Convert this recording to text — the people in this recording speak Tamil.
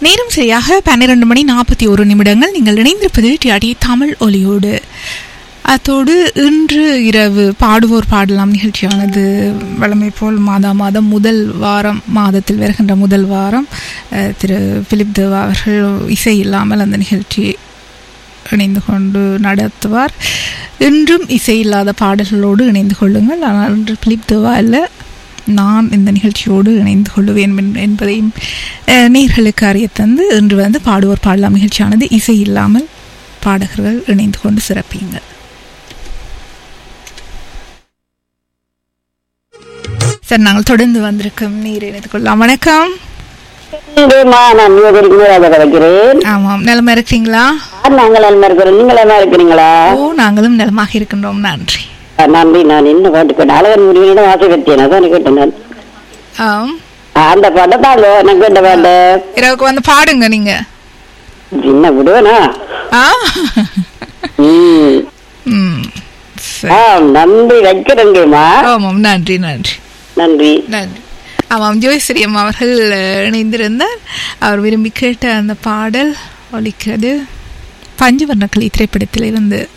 நேரம் சரியாக பன்னிரண்டு மணி நாற்பத்தி ஒரு நிமிடங்கள் நீங்கள் இணைந்திருப்பது டிஆடி தமிழ் ஒலியோடு அத்தோடு இன்று இரவு பாடுவோர் பாடலாம் நிகழ்ச்சியானது வழமை போல் மாதா மாதம் முதல் வாரம் மாதத்தில் வருகின்ற முதல் வாரம் அஹ், திரு பிலிப் தேவா அவர்கள் இசை இல்லாமல் அந்த நிகழ்ச்சி இணைந்து கொண்டு நடத்துவார் இன்றும் இசை இல்லாத பாடல்களோடு இணைந்து கொள்ளுங்கள் ஆனால் இன்று பிலிப் தேவா அல்ல நான் இந்த நிகழ்ச்சியோடு இணைந்து கொள்ளுவேன் என்- என்பதையும் அஹ், நேர்களுக்கு அறிய தந்து இன்று வந்து பாடுவோர் பாடலாம் நிகழ்ச்சியானது இசை இல்லாமல் பாடகர்கள் இணைந்து கொண்டு சிறப்பியுங்கள் சார் நாங்கள் தொடர்ந்து வந்திருக்கோம் நீர் இணைந்து கொள்ளலாம் வணக்கம் இங்கேம்மா நான் நியோஜரிக்கும் அதை வைக்கிறேன் ஆமாம் நலமா இருக்கிறீங்களா நாங்கள் நலமா இருக்கிறோம் நீங்கள் நலமா இருக்கிறீங்களா ஓ நாங்களும் நலமாக இருக்கின்றோம் நன்றி நன்றி நான் இன்னும் பாட்டு கேட்டேன் அழகன் முருகனிடம் ஆசை பற்றியேன் அதான் கேட்டேன் நான் ஆம் ஆ, அந்த பாட்டை தான் நான் கேட்ட பாட்டு இரவுக்கு வந்து பாடுங்க நீங்க சின்ன விடுவேனா ஆ ம் ம் சரி. ஆ நன்றி வைக்கிறேங்கம்மா ஆமாம் நன்றி நன்றி நன்றி நன்றி ஆமாம் ஜோய்ஸ்ரீ அம்மா அவர்கள் அஹ், இணைந்திருந்தார் அவர் விரும்பி கேட்ட அந்த பாடல் ஒலிக்கிறது பஞ்சவர்ணக்கிளி திரைப்படத்தில் இருந்து